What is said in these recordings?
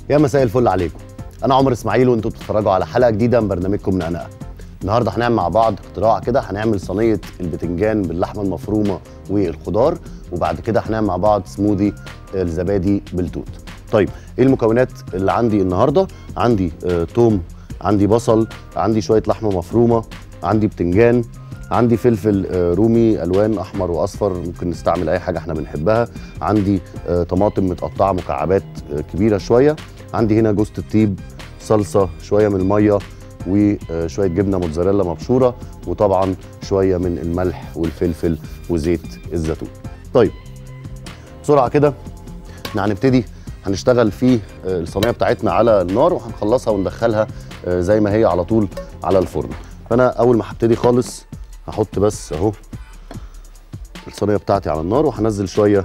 يا مساء الفل عليكم انا عمر اسماعيل وانتوا بتتفرجوا على حلقه جديده من برنامجكم نقنقه النهارده هنعمل مع بعض اختراع كده هنعمل صينيه البتنجان باللحمه المفرومه والخضار وبعد كده هنعمل مع بعض سموذي الزبادي بالتوت طيب ايه المكونات اللي عندي النهارده عندي آه توم عندي بصل عندي شويه لحمه مفرومه عندي بتنجان عندي فلفل آه، رومي الوان احمر واصفر ممكن نستعمل اي حاجه احنا بنحبها عندي آه، طماطم متقطعه مكعبات آه، كبيره شويه عندي هنا جوز الطيب صلصه شويه من الميه وشويه جبنه موتزاريلا مبشوره وطبعا شويه من الملح والفلفل وزيت الزيتون طيب بسرعه كده احنا هنبتدي هنشتغل في آه، الصينيه بتاعتنا على النار وهنخلصها وندخلها آه، زي ما هي على طول على الفرن فانا اول ما هبتدي خالص هحط بس اهو الصينيه بتاعتي على النار وهنزل شويه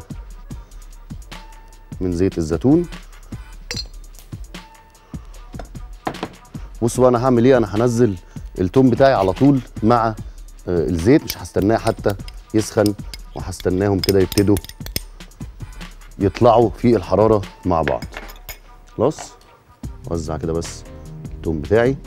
من زيت الزيتون بصوا بقى انا هعمل ايه انا هنزل التوم بتاعي على طول مع آه، الزيت مش هستناه حتى يسخن وهستناهم كده يبتدوا يطلعوا في الحراره مع بعض خلاص اوزع كده بس التوم بتاعي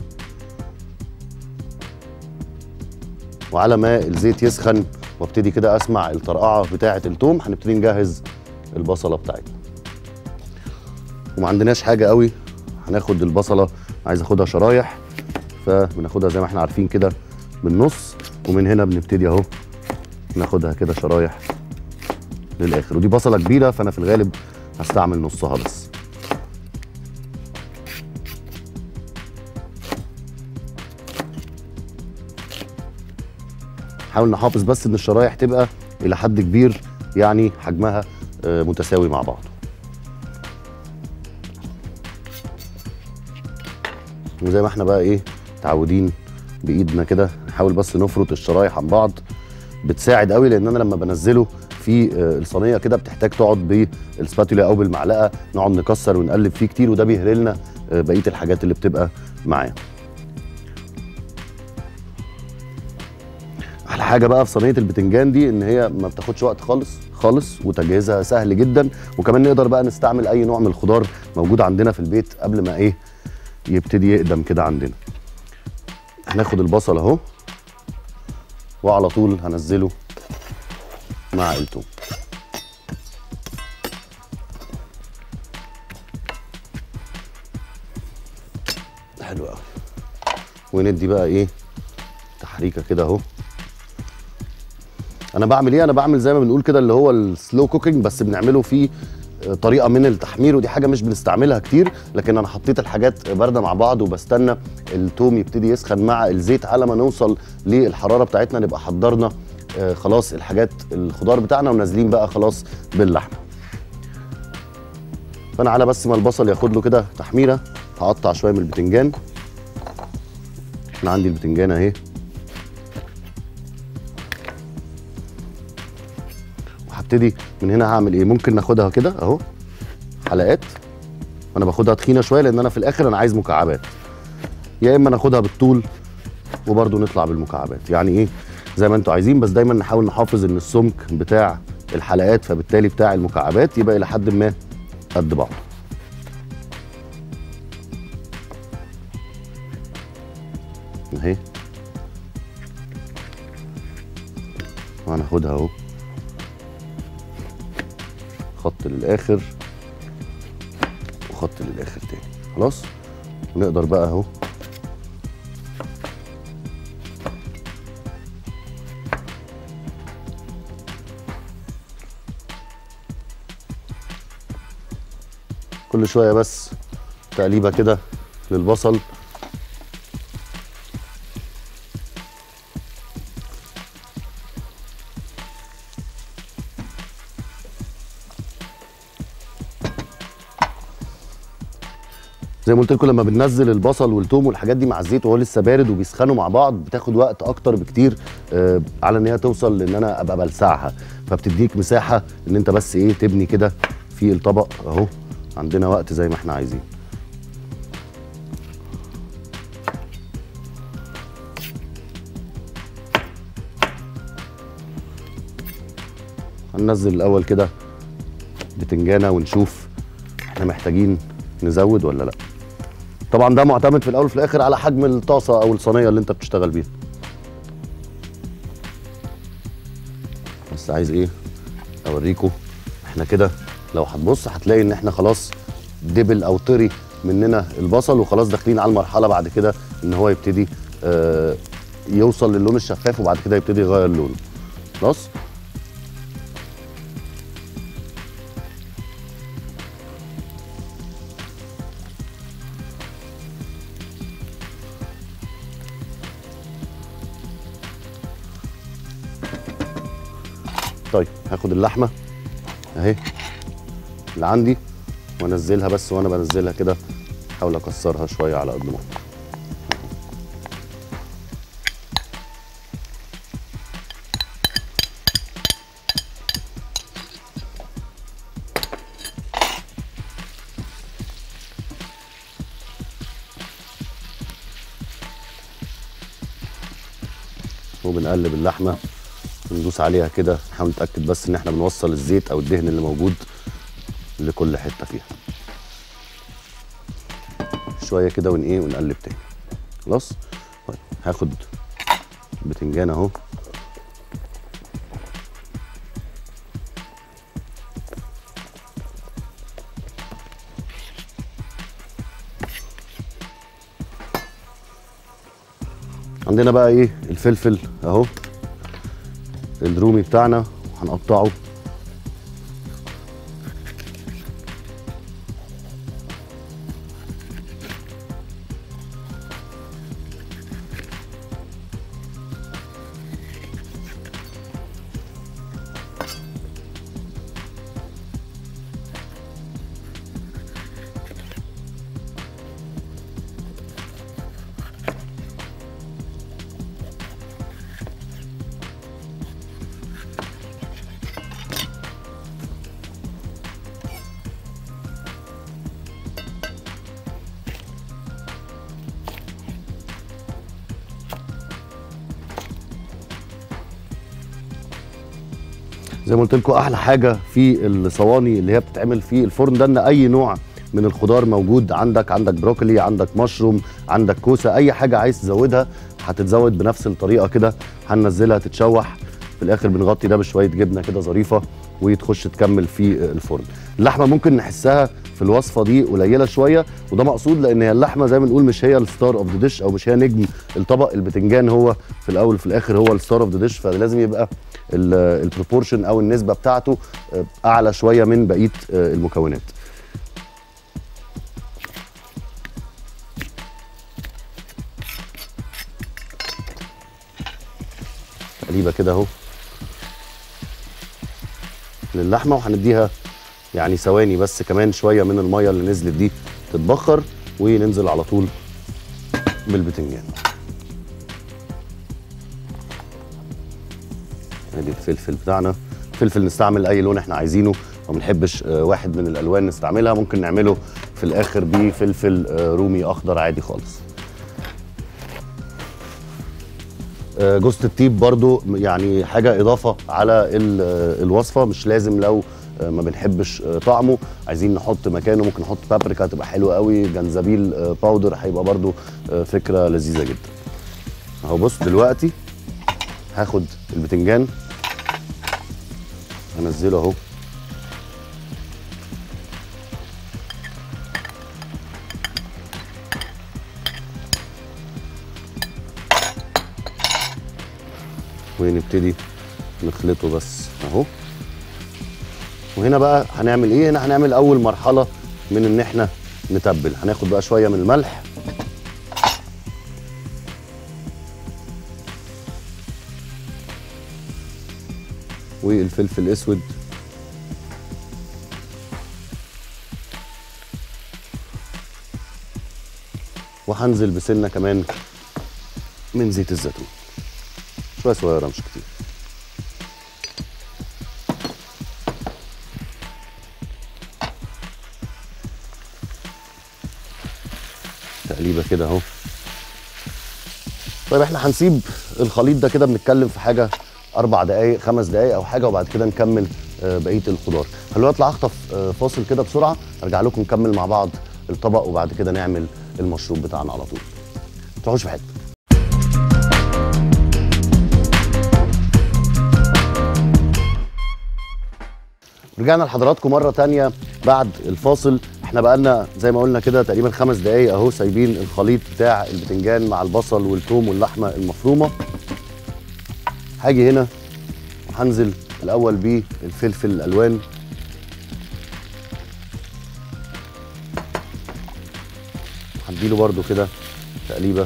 وعلى ما الزيت يسخن وابتدي كده اسمع الطرقعه بتاعه التوم هنبتدي نجهز البصله بتاعتنا وما عندناش حاجه قوي هناخد البصله عايز اخدها شرايح فبناخدها زي ما احنا عارفين كده بالنص ومن هنا بنبتدي اهو ناخدها كده شرايح للاخر ودي بصله كبيره فانا في الغالب هستعمل نصها بس حاول نحافظ بس ان الشرايح تبقى الى حد كبير يعني حجمها آه، متساوي مع بعض وزي ما احنا بقى ايه متعودين بايدنا كده نحاول بس نفرط الشرايح عن بعض بتساعد قوي لان انا لما بنزله في آه، الصينيه كده بتحتاج تقعد بالسباتولا او بالمعلقه نقعد نكسر ونقلب فيه كتير وده بيهري لنا آه، بقيه الحاجات اللي بتبقى معاه احلى حاجه بقى في صينيه البتنجان دي ان هي ما بتاخدش وقت خالص خالص وتجهيزها سهل جدا وكمان نقدر بقى نستعمل اي نوع من الخضار موجود عندنا في البيت قبل ما ايه يبتدي يقدم كده عندنا هناخد البصل اهو وعلى طول هنزله مع التوم حلو قوي وندي بقى ايه تحريكه كده اهو انا بعمل ايه انا بعمل زي ما بنقول كده اللي هو السلو كوكينج بس بنعمله فيه طريقه من التحمير ودي حاجه مش بنستعملها كتير لكن انا حطيت الحاجات بارده مع بعض وبستنى التوم يبتدي يسخن مع الزيت على ما نوصل للحراره بتاعتنا نبقى حضرنا آه، خلاص الحاجات الخضار بتاعنا ونازلين بقى خلاص باللحمه فانا على بس ما البصل ياخد له كده تحميره هقطع شويه من البتنجان انا عندي البتنجان اهي وهبتدي من هنا هعمل ايه ممكن ناخدها كده اهو حلقات وانا باخدها تخينه شويه لان انا في الاخر انا عايز مكعبات يا اما ناخدها بالطول وبرده نطلع بالمكعبات يعني ايه زي ما انتوا عايزين بس دايما نحاول نحافظ ان السمك بتاع الحلقات فبالتالي بتاع المكعبات يبقى الى حد ما قد بعض اهي وهناخدها اهو خط للاخر وخط للاخر تاني خلاص نقدر بقى اهو كل شويه بس تقليبه كده للبصل زي ما قلت لكم لما بننزل البصل والثوم والحاجات دي مع الزيت وهو لسه بارد وبيسخنوا مع بعض بتاخد وقت اكتر بكتير آه، على ان هي توصل لان انا ابقى بلسعها فبتديك مساحه ان انت بس ايه تبني كده في الطبق اهو عندنا وقت زي ما احنا عايزين هننزل الاول كده بتنجانه ونشوف احنا محتاجين نزود ولا لا طبعا ده معتمد في الاول وفي الاخر على حجم الطاسه او الصينيه اللي انت بتشتغل بيها بس عايز ايه اوريكم احنا كده لو هتبص هتلاقي ان احنا خلاص دبل او طري مننا البصل وخلاص داخلين على المرحله بعد كده ان هو يبتدي آه يوصل للون الشفاف وبعد كده يبتدي يغير لونه خلاص طيب هاخد اللحمه اهي اللي عندي وانزلها بس وانا بنزلها كده احاول اكسرها شويه على قد ما اقدر وبنقلب اللحمه وندوس عليها كده نحاول نتاكد بس ان احنا بنوصل الزيت او الدهن اللي موجود لكل حته فيها شويه كده ون ايه ونقلب تاني خلاص طيب هاخد بتنجان اهو عندنا بقى ايه الفلفل اهو الرومي بتاعنا هنقطعه زي ما قلت لكم احلى حاجه في الصواني اللي هي بتتعمل في الفرن ده ان اي نوع من الخضار موجود عندك عندك بروكلي عندك مشروم عندك كوسه اي حاجه عايز تزودها هتتزود بنفس الطريقه كده هننزلها تتشوح في الاخر بنغطي ده بشويه جبنه كده ظريفه وتخش تكمل في الفرن اللحمه ممكن نحسها في الوصفه دي قليله شويه وده مقصود لان هي اللحمه زي ما نقول مش هي الستار اوف ذا ديش او مش هي نجم الطبق البتنجان هو في الاول وفي الاخر هو الستار اوف ذا ديش فلازم يبقى البروبورشن او النسبه بتاعته اعلى شويه من بقيه المكونات تقريبا كده اهو للحمه وهنديها يعني ثواني بس كمان شويه من الميه اللي نزلت دي تتبخر وننزل على طول بالبتنجان ادي الفلفل بتاعنا فلفل نستعمل اي لون احنا عايزينه ما بنحبش واحد من الالوان نستعملها ممكن نعمله في الاخر بفلفل رومي اخضر عادي خالص جوزة الطيب برضو يعني حاجة إضافة على الوصفة مش لازم لو ما بنحبش طعمه عايزين نحط مكانه ممكن نحط بابريكا تبقى حلوة قوي جنزبيل باودر هيبقى برضو فكرة لذيذة جدا اهو بص دلوقتي هاخد البتنجان هنزله اهو ونبتدي نخلطه بس اهو وهنا بقى هنعمل ايه هنا هنعمل اول مرحله من ان احنا نتبل هناخد بقى شويه من الملح والفلفل الاسود وهنزل بسنه كمان من زيت الزيتون شويه صغيره مش كتير تقليبه كده اهو طيب احنا هنسيب الخليط ده كده بنتكلم في حاجه اربع دقائق خمس دقائق او حاجه وبعد كده نكمل بقيه الخضار خلونا نطلع اخطف فاصل كده بسرعه ارجع لكم نكمل مع بعض الطبق وبعد كده نعمل المشروب بتاعنا على طول ما تروحوش في حته رجعنا لحضراتكم مرة تانية بعد الفاصل احنا بقالنا زي ما قلنا كده تقريبا خمس دقايق اهو سايبين الخليط بتاع البتنجان مع البصل والثوم واللحمة المفرومة هاجي هنا وهنزل الاول بالفلفل الالوان هديله برده كده تقليبه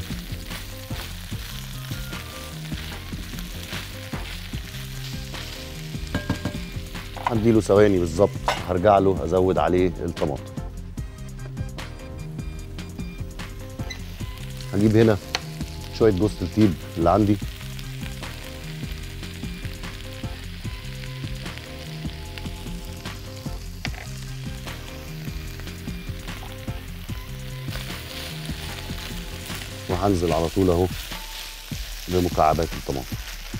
هديله ثواني بالظبط هرجع له ازود عليه الطماطم هجيب هنا شويه جوز الطيب اللي عندي وهنزل على طول اهو بمكعبات الطماطم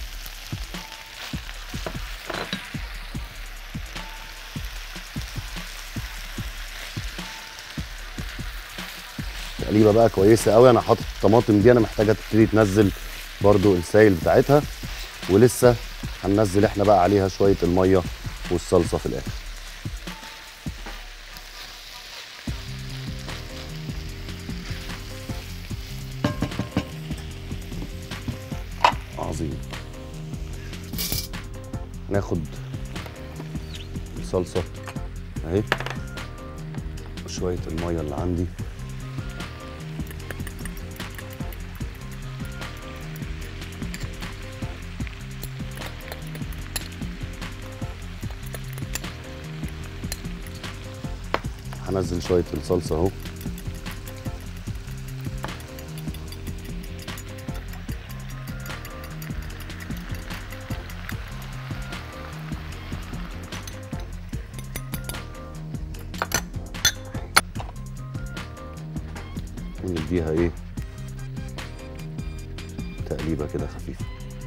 تقليبه بقى كويسه قوي انا حاطط الطماطم دي انا محتاجه تبتدي تنزل برضو السائل بتاعتها ولسه هننزل احنا بقى عليها شويه الميه والصلصه في الاخر عظيم ناخد الصلصه اهي وشويه الميه اللي عندي هنزل شويه الصلصه اهو ونديها ايه تقليبه كده خفيفه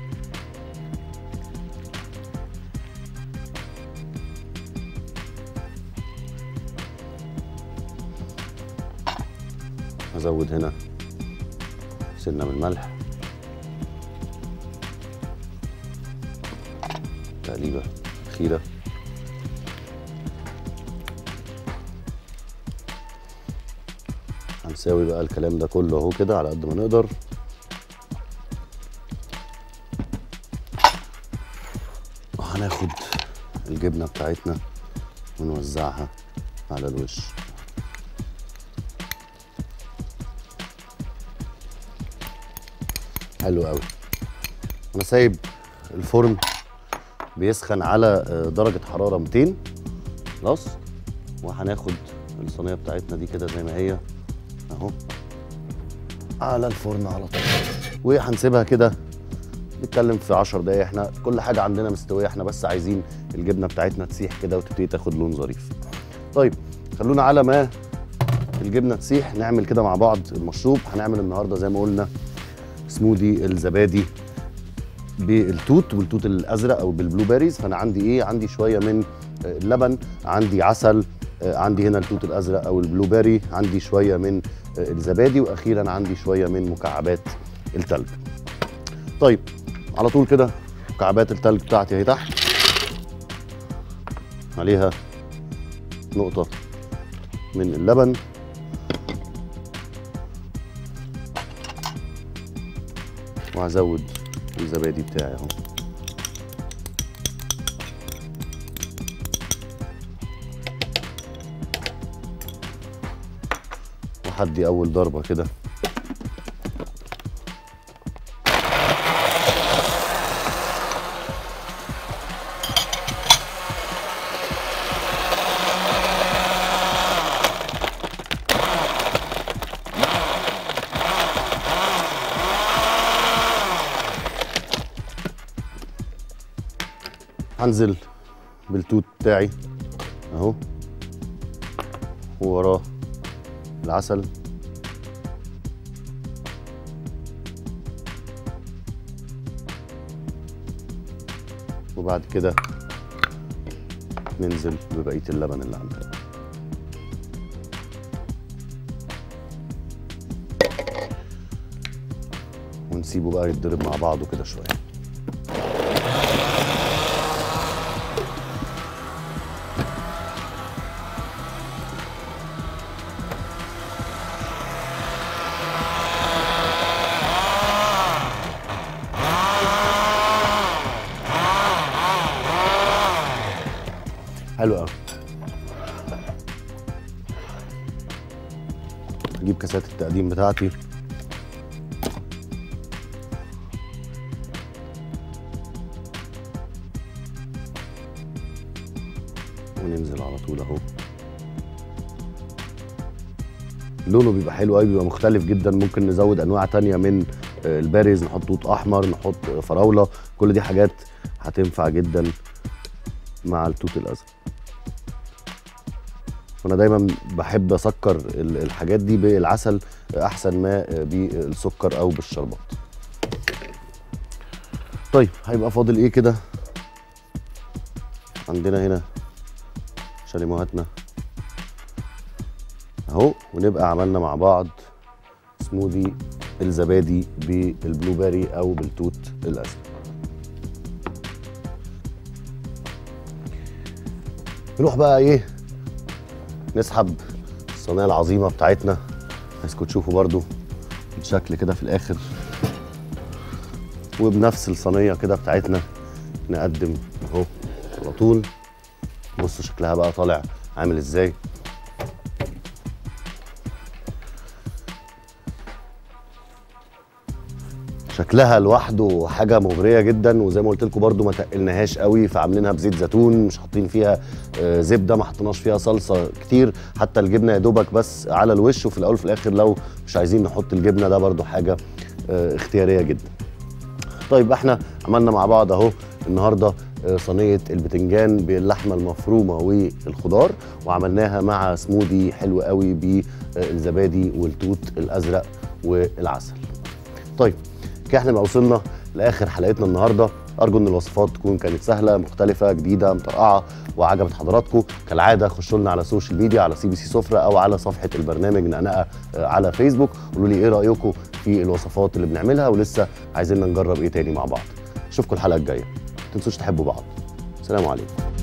هزود هنا سنه من الملح تقليبه اخيره هنساوي بقى الكلام ده كله اهو كده على قد ما نقدر وهناخد الجبنه بتاعتنا ونوزعها على الوش حلو قوي انا سايب الفرن بيسخن على آه، درجه حراره 200 خلاص وهناخد الصينيه بتاعتنا دي كده زي ما هي اهو على الفرن على طول وهنسيبها كده نتكلم في 10 دقايق احنا كل حاجه عندنا مستويه احنا بس عايزين الجبنه بتاعتنا تسيح كده وتبتدي تاخد لون ظريف طيب خلونا على ما الجبنه تسيح نعمل كده مع بعض المشروب هنعمل النهارده زي ما قلنا سموذي الزبادي بالتوت والتوت الازرق او بالبلو بيريز فانا عندي ايه عندي شويه من آه، اللبن عندي عسل آه، عندي هنا التوت الازرق او البلو بيري عندي شويه من آه، الزبادي واخيرا عندي شويه من مكعبات التلج طيب على طول كده مكعبات التلج بتاعتي اهي تحت عليها نقطه من اللبن وهزود الزبادي بتاعي اهو وهدي اول ضربه كده هنزل بالتوت بتاعي اهو ووراه العسل وبعد كده ننزل ببقيه اللبن اللي عندنا ونسيبه بقى يتضرب مع بعضه كده شويه حلو قوي اجيب كاسات التقديم بتاعتي وننزل على طول اهو لونه بيبقى حلو قوي بيبقى مختلف جدا ممكن نزود انواع تانية من آه، البارز نحط توت احمر نحط فراوله كل دي حاجات هتنفع جدا مع التوت الازرق وانا دايما بحب اسكر ال- الحاجات دي بالعسل احسن ما بالسكر او بالشربات طيب هيبقى فاضل ايه كده عندنا هنا شاليموهاتنا اهو ونبقى عملنا مع بعض سموذي الزبادي بالبلو بيري او بالتوت الازرق نروح بقى ايه نسحب الصينيه العظيمه بتاعتنا عايزكم تشوفوا برضو الشكل كده في الاخر وبنفس الصينيه كده بتاعتنا نقدم اهو على طول بصوا شكلها بقى طالع عامل ازاي شكلها لوحده حاجه مغريه جدا وزي ما قلت لكم برده ما تقلناهاش قوي فعاملينها بزيت زيتون مش حاطين فيها آه، زبده ما حطيناش فيها صلصه كتير حتى الجبنه يا دوبك بس على الوش وفي الاول وفي الاخر لو مش عايزين نحط الجبنه ده برده حاجه آه، اختياريه جدا طيب احنا عملنا مع بعض اهو النهارده آه، صينيه البتنجان باللحمه المفرومه والخضار وعملناها مع سموذي حلو قوي بالزبادي والتوت الازرق والعسل طيب كده احنا بقى وصلنا لاخر حلقتنا النهارده ارجو ان الوصفات تكون كانت سهله مختلفه جديده مطرقعه وعجبت حضراتكم كالعاده خشوا لنا على السوشيال ميديا على سي بي سي سفره او على صفحه البرنامج نقنقه آه، على فيسبوك قولوا لي ايه رايكم في الوصفات اللي بنعملها ولسه عايزين نجرب ايه تاني مع بعض اشوفكم الحلقه الجايه ما تنسوش تحبوا بعض سلام عليكم